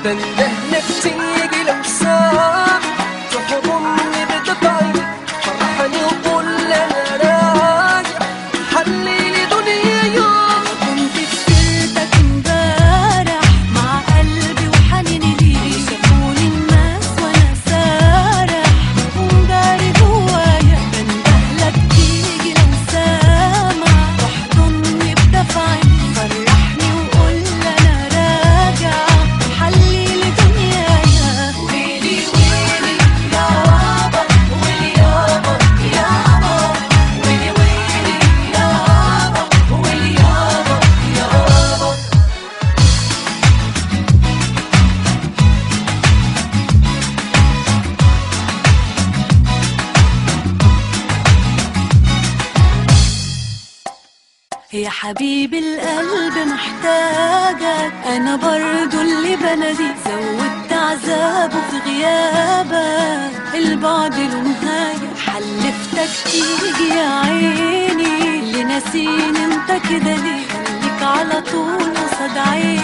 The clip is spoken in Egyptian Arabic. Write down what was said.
بندهلك تيجي لو ساعة تحضني بدفعي فرحني وقول انا راجع حليلي دنيا كنت سكرتك امبارح مع قلبي وحنيني ليك شافوني الناس وانا سارح ومداري جوايا بندهلك تيجي لو سامع تحضني بدفعي فرحني وقول انا راجع حليلي دنيايا ويلي ويلي يا بابا ويلي يابا يابا ويلي ويلي يا بابا ويلي يابا يابا يا حبيب القلب محتاجك انا برضو اللي بناديك زودت عذابه في غيابك البعد له نهاية حلفتك تيجي يا عيني اللي ناسين انت كده ليه خليك على طول قصاد عيني